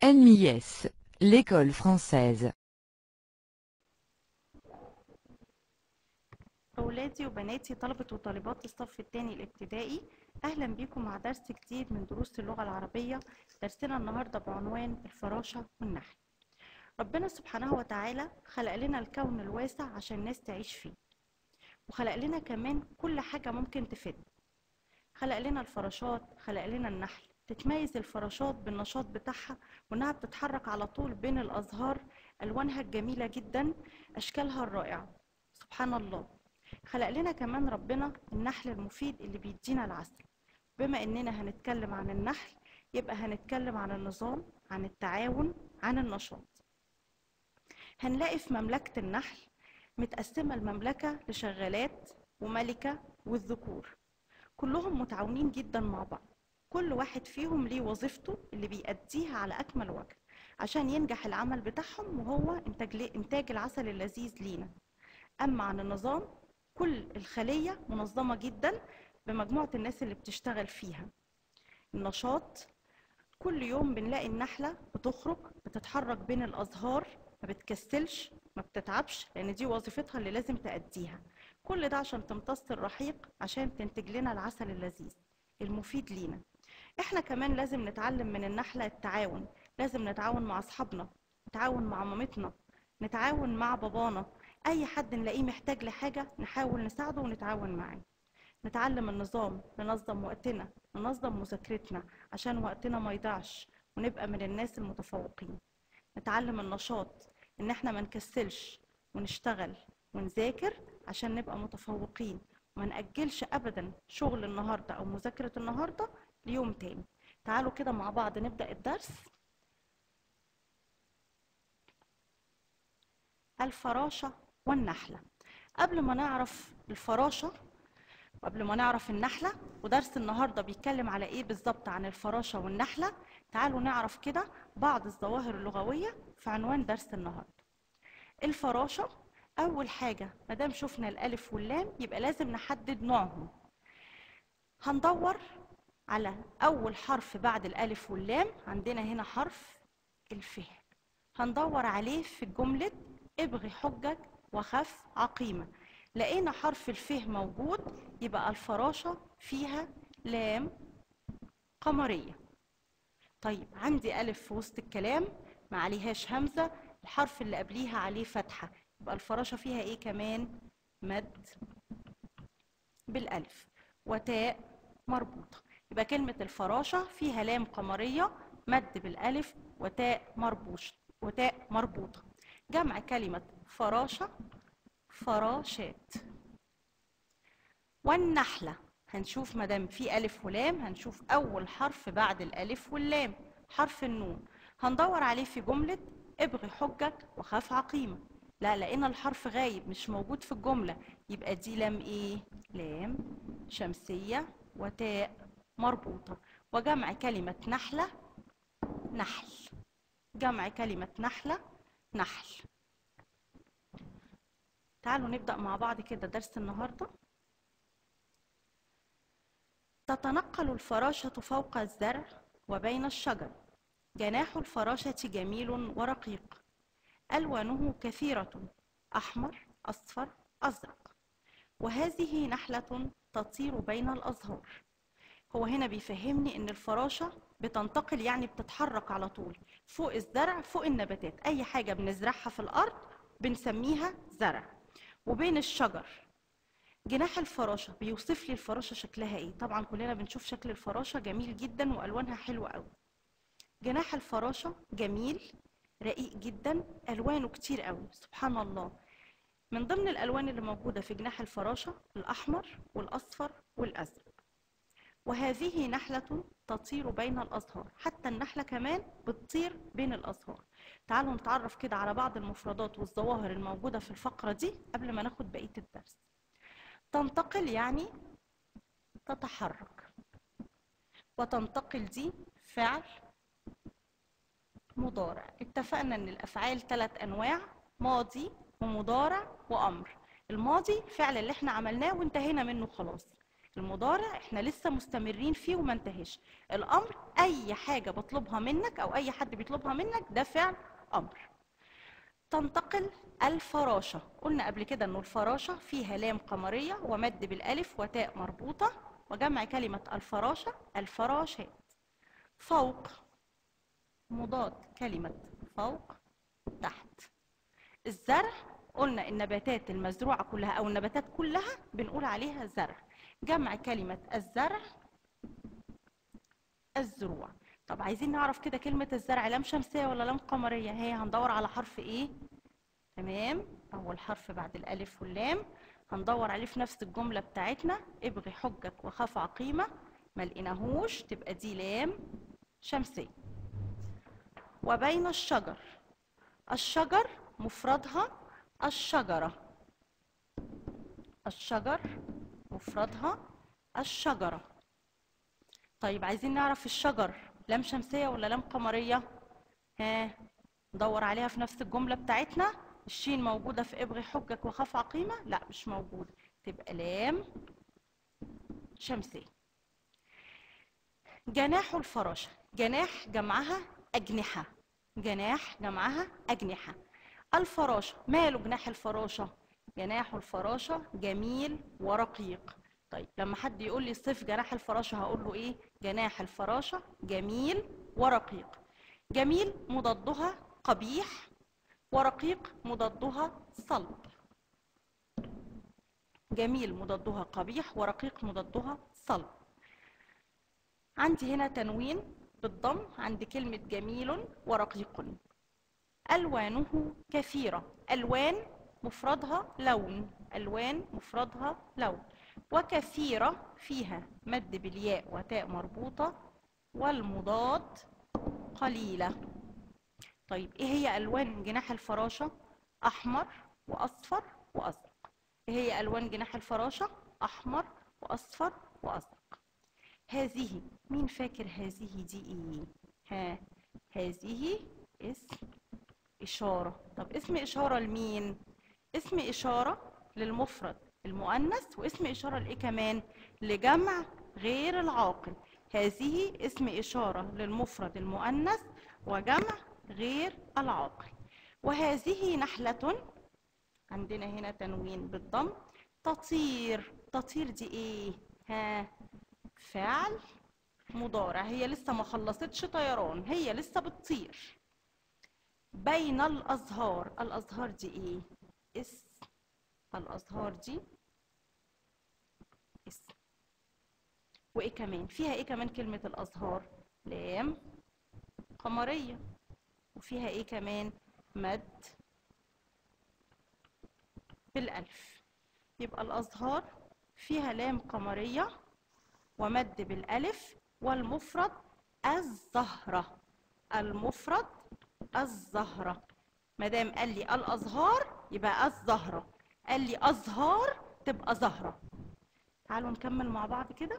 NMIS, l'école française. أولادي وبناتي طلبة وطالبات الصف الثاني الابتدائي أهلا بيكم مع درس جديد من دروس اللغة العربية درسنا النهاردة بعنوان الفراشة والنحل ربنا سبحانه وتعالى خلق لنا الكون الواسع عشان الناس تعيش فيه وخلق لنا كمان كل حاجة ممكن تفيد خلق لنا الفراشات خلق لنا النحل تتميز الفراشات بالنشاط بتاعها وانها بتتحرك على طول بين الازهار الوانها الجميله جدا اشكالها الرائعه سبحان الله خلق لنا كمان ربنا النحل المفيد اللي بيدينا العسل بما اننا هنتكلم عن النحل يبقى هنتكلم عن النظام عن التعاون عن النشاط هنلاقي في مملكه النحل متقسمه المملكه لشغالات وملكه والذكور كلهم متعاونين جدا مع بعض كل واحد فيهم ليه وظيفته اللي بيأديها على أكمل وجه عشان ينجح العمل بتاعهم وهو إنتاج, إنتاج العسل اللذيذ لينا أما عن النظام كل الخلية منظمة جدا بمجموعة الناس اللي بتشتغل فيها النشاط كل يوم بنلاقي النحلة بتخرج بتتحرك بين الأزهار ما بتكسلش ما بتتعبش لأن دي وظيفتها اللي لازم تأديها كل ده عشان تمتص الرحيق عشان تنتج لنا العسل اللذيذ المفيد لينا احنا كمان لازم نتعلم من النحلة التعاون لازم نتعاون مع اصحابنا نتعاون مع مامتنا نتعاون مع بابانا اي حد نلاقيه محتاج لحاجة نحاول نساعده ونتعاون معاه نتعلم النظام ننظم وقتنا ننظم مذاكرتنا عشان وقتنا ما يضيعش ونبقى من الناس المتفوقين نتعلم النشاط ان احنا ما نكسلش ونشتغل ونذاكر عشان نبقى متفوقين وما نأجلش ابدا شغل النهارده او مذاكره النهارده ليوم تاني تعالوا كده مع بعض نبدأ الدرس الفراشة والنحلة قبل ما نعرف الفراشة وقبل ما نعرف النحلة ودرس النهاردة بيتكلم على ايه بالظبط عن الفراشة والنحلة تعالوا نعرف كده بعض الظواهر اللغوية في عنوان درس النهاردة الفراشة أول حاجة مادام شفنا الألف واللام يبقى لازم نحدد نوعهم هندور على أول حرف بعد الألف واللام عندنا هنا حرف الف هندور عليه في جملة ابغي حجك وخف عقيمة لقينا حرف الف موجود يبقى الفراشة فيها لام قمرية طيب عندي ألف في وسط الكلام ما عليهاش همزة الحرف اللي قبليها عليه فتحة يبقى الفراشة فيها ايه كمان مد بالألف وتاء مربوطة يبقى كلمة الفراشة فيها لام قمرية مد بالألف وتاء مربوش وتاء مربوطة جمع كلمة فراشة فراشات والنحلة هنشوف مدام في ألف ولام هنشوف أول حرف بعد الألف واللام حرف النون هندور عليه في جملة ابغي حجك وخاف عقيمة لا لقينا الحرف غايب مش موجود في الجملة يبقى دي لام ايه لام شمسية وتاء مربوطة وجمع كلمة نحلة نحل جمع كلمة نحلة نحل تعالوا نبدأ مع بعض كده درس النهاردة تتنقل الفراشة فوق الزرع وبين الشجر جناح الفراشة جميل ورقيق ألوانه كثيرة أحمر أصفر أزرق وهذه نحلة تطير بين الأزهار هو هنا بيفهمني ان الفراشة بتنتقل يعني بتتحرك على طول فوق الزرع فوق النباتات اي حاجة بنزرعها في الارض بنسميها زرع وبين الشجر جناح الفراشة بيوصف لي الفراشة شكلها ايه طبعا كلنا بنشوف شكل الفراشة جميل جدا والوانها حلوة قوي جناح الفراشة جميل رقيق جدا الوانه كتير قوي سبحان الله من ضمن الالوان اللي موجودة في جناح الفراشة الاحمر والاصفر والازرق وهذه نحلة تطير بين الأزهار حتى النحلة كمان بتطير بين الأزهار تعالوا نتعرف كده على بعض المفردات والظواهر الموجودة في الفقرة دي قبل ما ناخد بقية الدرس تنتقل يعني تتحرك وتنتقل دي فعل مضارع اتفقنا ان الافعال ثلاث انواع ماضي ومضارع وامر الماضي الفعل اللي احنا عملناه وانتهينا منه خلاص المضارع احنا لسه مستمرين فيه وما انتهاش الامر اي حاجه بطلبها منك او اي حد بيطلبها منك ده فعل امر تنتقل الفراشه قلنا قبل كده انه الفراشه فيها لام قمريه ومد بالالف وتاء مربوطه وجمع كلمه الفراشه الفراشات فوق مضاد كلمه فوق تحت الزرع قلنا النباتات المزروعه كلها او النباتات كلها بنقول عليها زرع جمع كلمه الزرع الزروع طب عايزين نعرف كده كلمة الزرع لام شمسية ولا لام قمرية هي هندور على حرف ايه تمام أول حرف بعد الألف واللام هندور عليه في نفس الجملة بتاعتنا ابغي حجك وخاف عقيمة ما لقيناهوش تبقى دي لام شمسية وبين الشجر الشجر مفردها الشجرة الشجر مفردها الشجرة طيب عايزين نعرف الشجر لام شمسية ولا لام قمرية ها ندور عليها في نفس الجملة بتاعتنا الشين موجودة في ابغي حجك وخاف عقيمة لا مش موجودة تبقى لام شمسية جناح الفراشة جناح جمعها أجنحة جناح جمعها أجنحة الفراشة ماله جناح الفراشة جناح الفراشة جميل ورقيق طيب لما حد يقول لي صف جناح الفراشة هقول له ايه جناح الفراشة جميل ورقيق جميل مضادها قبيح ورقيق مضادها صلب جميل مضادها قبيح ورقيق مضادها صلب عندي هنا تنوين بالضم عند كلمة جميل ورقيق ألوانه كثيرة ألوان مفردها لون ألوان مفردها لون وكثيرة فيها مد بالياء وتاء مربوطة والمضاد قليلة طيب ايه هي ألوان جناح الفراشة أحمر وأصفر وأزرق ايه هي ألوان جناح الفراشة أحمر وأصفر وأزرق هذه مين فاكر هذه دي ايه ها هذه اسم إشارة طب اسم إشارة لمين اسم إشارة للمفرد المؤنث واسم إشارة لإيه كمان لجمع غير العاقل هذه اسم إشارة للمفرد المؤنث وجمع غير العاقل وهذه نحلة عندنا هنا تنوين بالضم تطير تطير دي ايه ها فعل مضارع هي لسه ما خلصتش طيران هي لسه بتطير بين الازهار الازهار دي ايه اسم الازهار دي اسم وايه كمان فيها ايه كمان كلمة الازهار لام قمرية وفيها ايه كمان مد بالالف يبقى الازهار فيها لام قمرية ومد بالالف والمفرد الزهرة المفرد الزهرة مادام قال لي الازهار يبقى الزهرة قال لي ازهار تبقى زهرة تعالوا نكمل مع بعض كده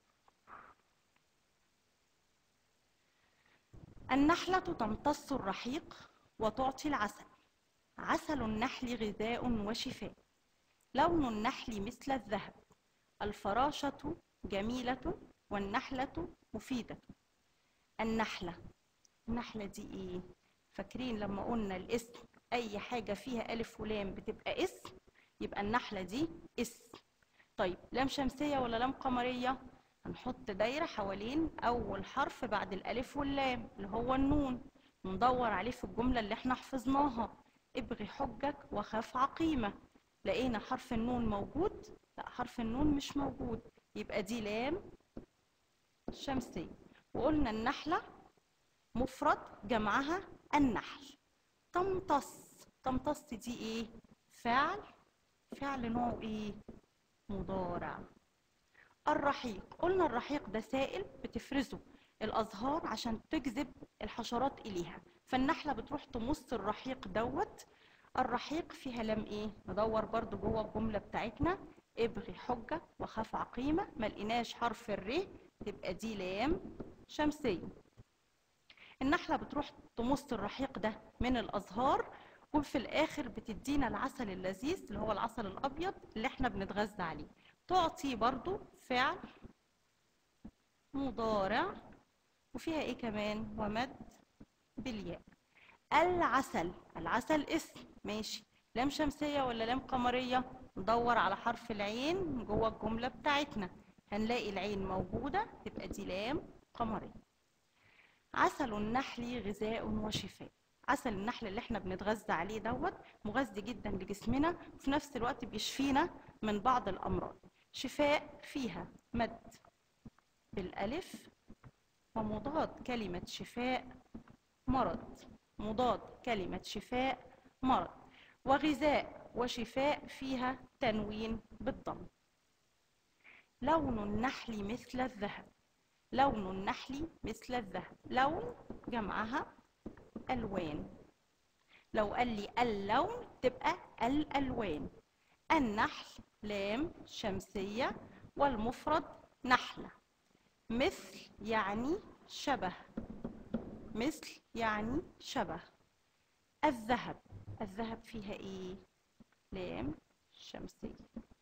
النحلة تمتص الرحيق وتعطي العسل عسل النحل غذاء وشفاء لون النحل مثل الذهب الفراشة جميلة والنحلة مفيدة النحلة النحلة دي ايه فاكرين لما قلنا الاسم اي حاجة فيها الف ولام بتبقى اسم يبقى النحلة دي اسم طيب لام شمسية ولا لام قمرية هنحط دايرة حوالين أول حرف بعد الألف واللام اللي هو النون وندور عليه في الجملة اللي احنا حفظناها ابغي حجك وخاف عقيمة لقينا حرف النون موجود لا حرف النون مش موجود يبقى دي لام شمسية وقلنا النحلة مفرد جمعها النحل تمتص تمتص دي ايه فعل فعل نوعه ايه مضارع الرحيق قلنا الرحيق ده سائل بتفرزه الازهار عشان تجذب الحشرات اليها فالنحله بتروح تمص الرحيق دوت الرحيق فيها لام ايه ندور برضو جوه الجمله بتاعتنا ابغي حجه وخاف عقيمه ما لقيناش حرف الر تبقى دي لام شمسيه النحله بتروح تمص الرحيق ده من الازهار وفي الاخر بتدينا العسل اللذيذ اللي هو العسل الابيض اللي احنا بنتغذى عليه تعطي برضو فعل مضارع وفيها ايه كمان ومد بالياء العسل العسل اسم ماشي لام شمسية ولا لام قمرية ندور على حرف العين جوه الجملة بتاعتنا هنلاقي العين موجودة تبقى دي لام قمرية عسل النحل غذاء وشفاء عسل النحل اللي احنا بنتغذى عليه دوت مغذي جدا لجسمنا وفي نفس الوقت بيشفينا من بعض الامراض شفاء فيها مد بالالف ومضاد كلمة شفاء مرض مضاد كلمة شفاء مرض وغذاء وشفاء فيها تنوين بالضم لون النحل مثل الذهب لون النحل مثل الذهب لون جمعها ألوان لو قال لي اللون تبقى الألوان النحل لام شمسية والمفرد نحلة مثل يعني شبه مثل يعني شبه الذهب الذهب فيها ايه لام شمسية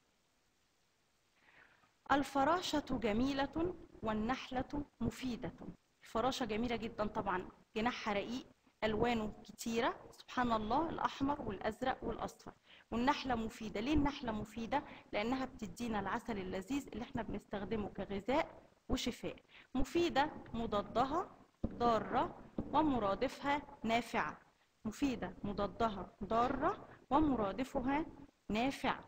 الفراشة جميلة والنحلة مفيدة الفراشة جميلة جدا طبعا جناحها رقيق ألوانه كتيرة سبحان الله الأحمر والأزرق والأصفر والنحلة مفيدة ليه النحلة مفيدة؟ لأنها بتدينا العسل اللذيذ اللي احنا بنستخدمه كغذاء وشفاء مفيدة مضادها ضارة ومرادفها نافعة مفيدة مضادها ضارة ومرادفها نافعة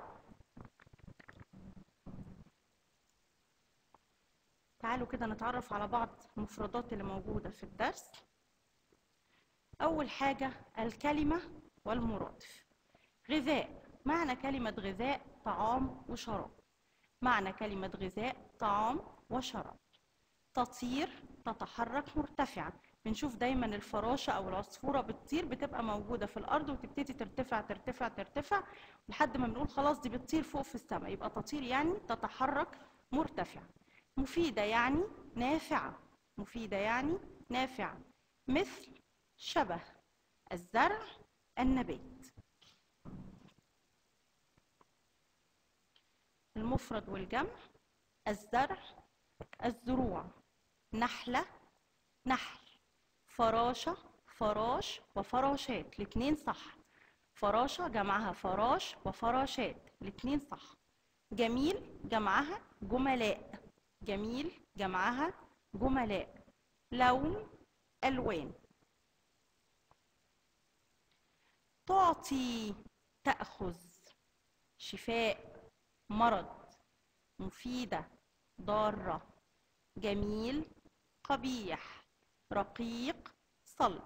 تعالوا كده نتعرف على بعض المفردات اللي موجودة في الدرس أول حاجة الكلمة والمرادف غذاء معنى كلمة غذاء طعام وشراب معنى كلمة غذاء طعام وشراب تطير تتحرك مرتفعة بنشوف دايما الفراشة أو العصفورة بتطير بتبقى موجودة في الأرض وتبتدي ترتفع ترتفع ترتفع لحد ما بنقول خلاص دي بتطير فوق في السماء يبقى تطير يعني تتحرك مرتفعة مفيدة يعني نافعة مفيدة يعني نافعة مثل شبه الزرع النبات المفرد والجمع الزرع الزروع نحلة نحل فراشة فراش وفراشات الاتنين صح فراشة جمعها فراش وفراشات الاتنين صح جميل جمعها جملاء جميل جمعها جملاء لون ألوان تعطي تأخذ شفاء مرض مفيدة ضارة جميل قبيح رقيق صلب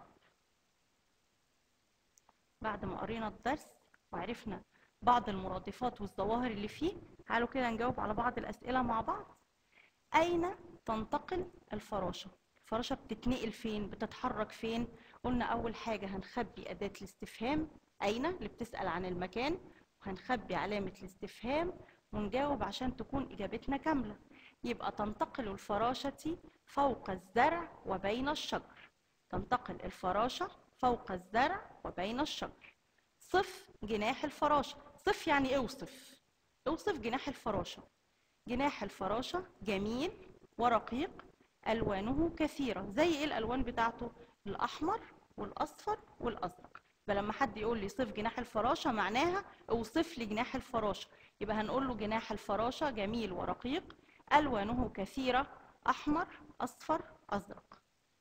بعد ما قرينا الدرس وعرفنا بعض المرادفات والظواهر اللي فيه تعالوا كده نجاوب على بعض الأسئلة مع بعض أين تنتقل الفراشة؟ الفراشة بتتنقل فين؟ بتتحرك فين؟ قلنا أول حاجة هنخبي أداة الاستفهام أين اللي بتسأل عن المكان وهنخبي علامة الاستفهام ونجاوب عشان تكون إجابتنا كاملة يبقى تنتقل الفراشة فوق الزرع وبين الشجر تنتقل الفراشة فوق الزرع وبين الشجر صف جناح الفراشة صف يعني اوصف اوصف جناح الفراشة جناح الفراشة جميل ورقيق ألوانه كثيرة زي إيه الألوان بتاعته الأحمر والأصفر والأزرق فلما حد يقول لي صف جناح الفراشة معناها اوصف لي جناح الفراشة يبقى هنقول له جناح الفراشة جميل ورقيق ألوانه كثيرة أحمر أصفر أزرق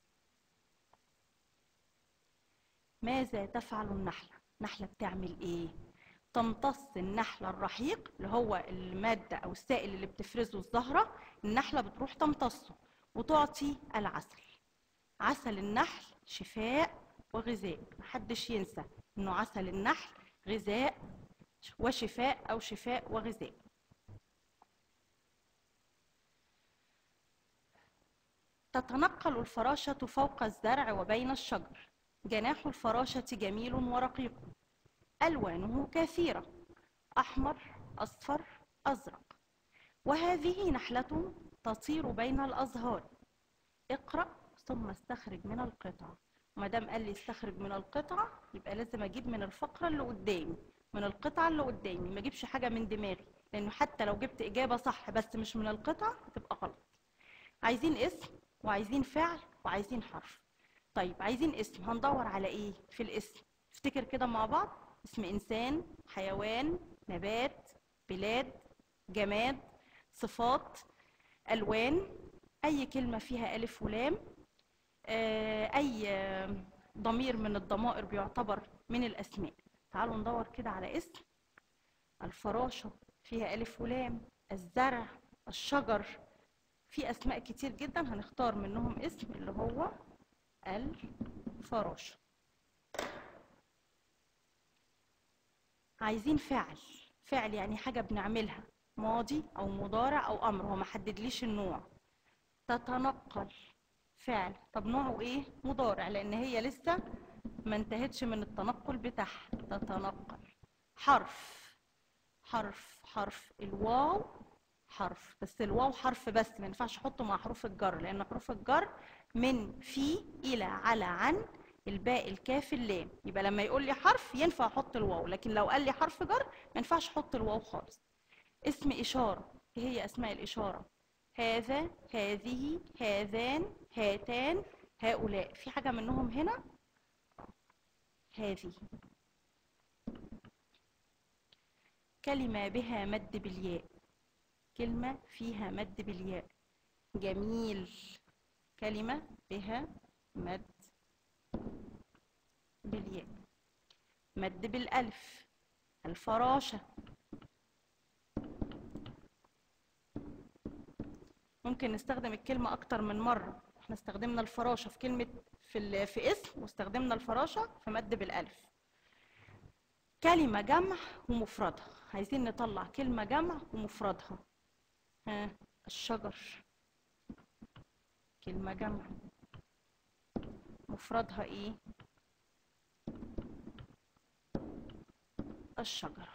ماذا تفعل النحلة؟ النحلة بتعمل إيه؟ تمتص النحلة الرحيق اللي هو المادة أو السائل اللي بتفرزه الزهرة النحلة بتروح تمتصه وتعطي العسل عسل النحل شفاء وغذاء محدش ينسى إنه عسل النحل غذاء وشفاء أو شفاء وغذاء تتنقل الفراشة فوق الزرع وبين الشجر جناح الفراشة جميل ورقيق ألوانه كثيرة أحمر أصفر أزرق وهذه نحلة تطير بين الأزهار اقرأ ثم استخرج من القطعة ما دام قال لي استخرج من القطعة يبقى لازم أجيب من الفقرة اللي قدامي من القطعة اللي قدامي ما أجيبش حاجة من دماغي لأنه حتى لو جبت إجابة صح بس مش من القطعة هتبقى غلط عايزين اسم وعايزين فعل وعايزين حرف طيب عايزين اسم هندور على ايه في الاسم افتكر كده مع بعض اسم انسان حيوان نبات بلاد جماد صفات الوان اي كلمه فيها الف ولام آه، اي آه، ضمير من الضمائر بيعتبر من الاسماء تعالوا ندور كده على اسم الفراشه فيها الف ولام الزرع الشجر في اسماء كتير جدا هنختار منهم اسم اللي هو الفراشه عايزين فعل فعل يعني حاجه بنعملها ماضي او مضارع او امر هو ما حددليش النوع تتنقل فعل طب نوعه ايه مضارع لان هي لسه ما انتهتش من التنقل بتاعها تتنقل حرف حرف حرف الواو حرف بس الواو حرف بس ما ينفعش احطه مع حروف الجر لان حروف الجر من في الى على عن الباء الكاف اللام يبقى لما يقول لي حرف ينفع احط الواو لكن لو قال لي حرف جر ما ينفعش احط الواو خالص اسم اشاره ايه هي اسماء الاشاره هذا هذه هذان هاتان هؤلاء في حاجه منهم هنا هذه كلمة بها مد بالياء كلمة فيها مد بالياء جميل كلمة بها مد بالياء مد بالألف الفراشة ممكن نستخدم الكلمة أكتر من مرة احنا استخدمنا الفراشة في كلمة في, ال- في اسم واستخدمنا الفراشة في مد بالألف كلمة جمع ومفردها عايزين نطلع كلمة جمع ومفردها ها الشجر كلمة جمع مفردها ايه الشجرة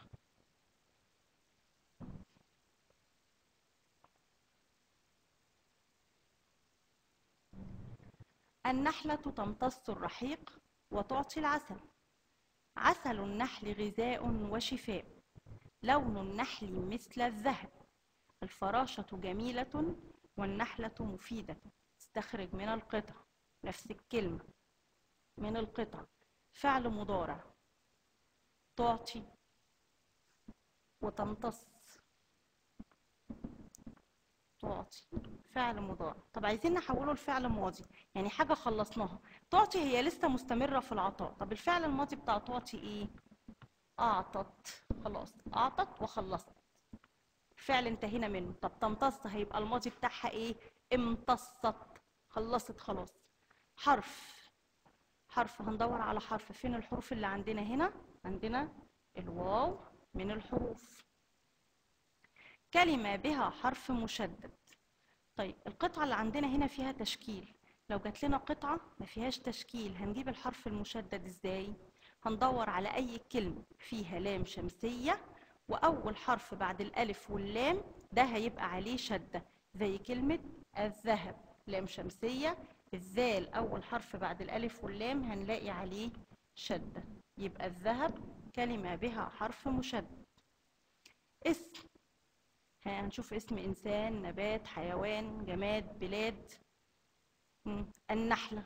النحلة تمتص الرحيق وتعطي العسل عسل النحل غذاء وشفاء لون النحل مثل الذهب الفراشة جميلة والنحلة مفيدة استخرج من القطع نفس الكلمة من القطع فعل مضارع تعطي وتمتص تعطي فعل مضارع طب عايزين نحوله لفعل ماضي يعني حاجة خلصناها تعطي هي لسه مستمرة في العطاء طب الفعل الماضي بتاع تعطي ايه أعطت خلاص أعطت وخلصت فعل انتهينا منه طب تمتص هيبقى الماضي بتاعها ايه امتصت خلصت خلاص حرف حرف هندور على حرف فين الحروف اللي عندنا هنا عندنا الواو من الحروف كلمة بها حرف مشدد طيب القطعة اللي عندنا هنا فيها تشكيل لو جات لنا قطعة ما فيهاش تشكيل هنجيب الحرف المشدد ازاي هندور على اي كلمة فيها لام شمسية واول حرف بعد الالف واللام ده هيبقى عليه شدة زي كلمة الذهب لام شمسية الذال اول حرف بعد الالف واللام هنلاقي عليه شدة يبقى الذهب كلمة بها حرف مشدد اسم ها هنشوف اسم إنسان نبات حيوان جماد بلاد مم، النحلة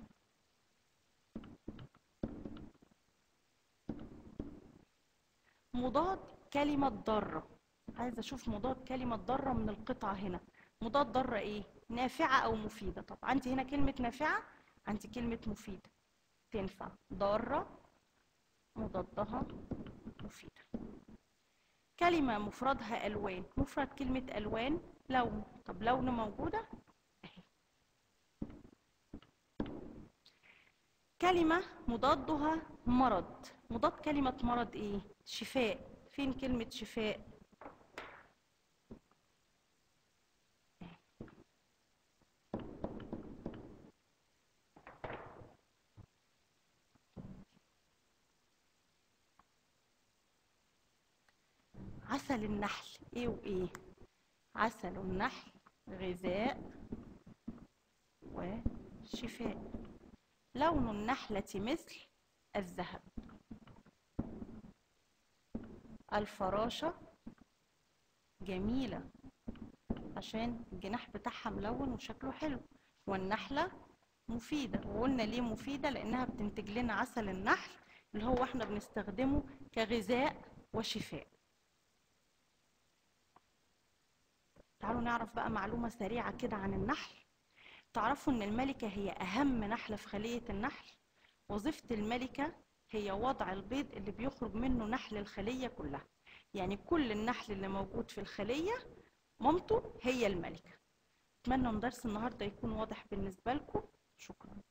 مضاد كلمة ضارة عايزة أشوف مضاد كلمة ضارة من القطعة هنا مضاد ضارة إيه؟ نافعة أو مفيدة طب عندي هنا كلمة نافعة عندي كلمة مفيدة تنفع ضارة مضادها مفيدة كلمة مفردها ألوان مفرد كلمة ألوان لون طب لون موجودة أهي كلمة مضادها مرض مضاد كلمة مرض إيه؟ شفاء فين كلمة شفاء؟ عسل النحل ايه وايه عسل النحل غذاء وشفاء لون النحلة مثل الذهب الفراشة جميلة عشان الجناح بتاعها ملون وشكله حلو والنحلة مفيدة وقلنا ليه مفيدة لأنها بتنتج لنا عسل النحل اللي هو احنا بنستخدمه كغذاء وشفاء تعالوا نعرف بقى معلومة سريعة كده عن النحل تعرفوا ان الملكة هي اهم نحلة في خلية النحل وظيفة الملكة هي وضع البيض اللي بيخرج منه نحل الخلية كلها يعني كل النحل اللي موجود في الخلية مامته هي الملكة أتمنى ان درس النهاردة يكون واضح بالنسبة لكم شكرا